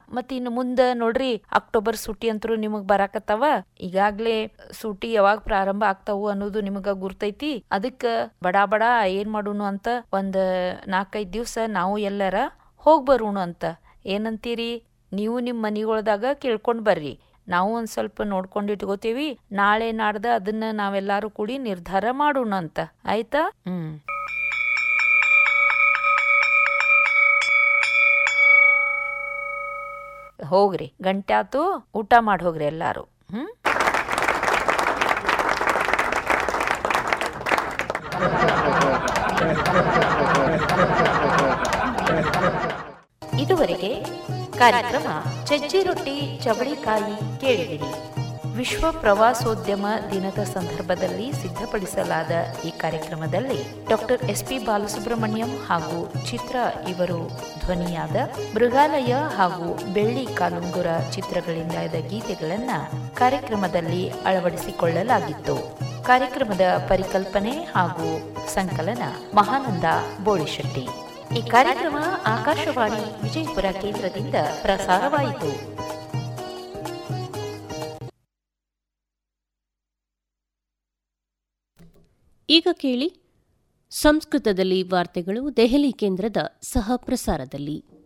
ಮತ್ ಇನ್ನು ಮುಂದೆ ನೋಡ್ರಿ ಅಕ್ಟೋಬರ್ ಸೂಟಿ ಅಂತರೂ ನಿಮಗ್ ಬರಾಕತ್ತಾವ ಈಗಾಗ್ಲೇ ಸೂಟಿ ಯಾವಾಗ ಪ್ರಾರಂಭ ಆಗ್ತಾವು ಅನ್ನೋದು ನಿಮಗ ಗುರ್ತೈತಿ ಅದಕ್ಕ ಬಡಾ ಬಡಾ ಏನ್ ಮಾಡೋನು ಅಂತ ಒಂದ್ ನಾಲ್ಕೈದ್ ದಿವ್ಸ ನಾವು ಎಲ್ಲರ ಹೋಗ್ ಬರೋಣ ಅಂತ ಏನಂತೀರಿ ನೀವು ನಿಮ್ ಮನಿಗೊಳದಾಗ ಕೇಳ್ಕೊಂಡ್ ಬರ್ರಿ ನಾವು ಒಂದ್ ಸ್ವಲ್ಪ ನೋಡ್ಕೊಂಡ್ ಇಟ್ಕೋತೀವಿ ನಾಳೆ ನಾಡ್ದ ಅದನ್ನ ನಾವೆಲ್ಲಾರು ಕೂಡಿ ನಿರ್ಧಾರ ಮಾಡೋಣ ಅಂತ ಆಯ್ತಾ ಹ್ಮ್ ಹೋಗ್ರಿ ಗಂಟೆ ಆತು ಊಟ ಮಾಡಿ ಹೋಗ್ರಿ ಎಲ್ಲಾರು ಹ್ಮ್ ಇದುವರೆಗೆ ಕಾರ್ಯಕ್ರಮ ಚಜ್ಜಿ ರೊಟ್ಟಿ ಚವಳಿಕಾಯಿ ಕೇಳಿದಿರಿ ವಿಶ್ವ ಪ್ರವಾಸೋದ್ಯಮ ದಿನದ ಸಂದರ್ಭದಲ್ಲಿ ಸಿದ್ಧಪಡಿಸಲಾದ ಈ ಕಾರ್ಯಕ್ರಮದಲ್ಲಿ ಡಾಕ್ಟರ್ ಎಸ್ ಪಿ ಬಾಲಸುಬ್ರಹ್ಮಣ್ಯಂ ಹಾಗೂ ಚಿತ್ರ ಇವರು ಧ್ವನಿಯಾದ ಮೃಗಾಲಯ ಹಾಗೂ ಬೆಳ್ಳಿ ಕಾಲುಂಗುರ ಚಿತ್ರಗಳಿಂದಾದ ಗೀತೆಗಳನ್ನ ಕಾರ್ಯಕ್ರಮದಲ್ಲಿ ಅಳವಡಿಸಿಕೊಳ್ಳಲಾಗಿತ್ತು ಕಾರ್ಯಕ್ರಮದ ಪರಿಕಲ್ಪನೆ ಹಾಗೂ ಸಂಕಲನ ಮಹಾನಂದ ಬೋಳಿಶೆಟ್ಟಿ ಈ ಕಾರ್ಯಕ್ರಮ ಆಕಾಶವಾಣಿ ವಿಜಯಪುರ ಕೇಂದ್ರದಿಂದ ಪ್ರಸಾರವಾಯಿತು ಈಗ ಕೇಳಿ ಸಂಸ್ಕೃತದಲ್ಲಿ ವಾರ್ತೆಗಳು ದೆಹಲಿ ಕೇಂದ್ರದ ಸಹ ಪ್ರಸಾರದಲ್ಲಿ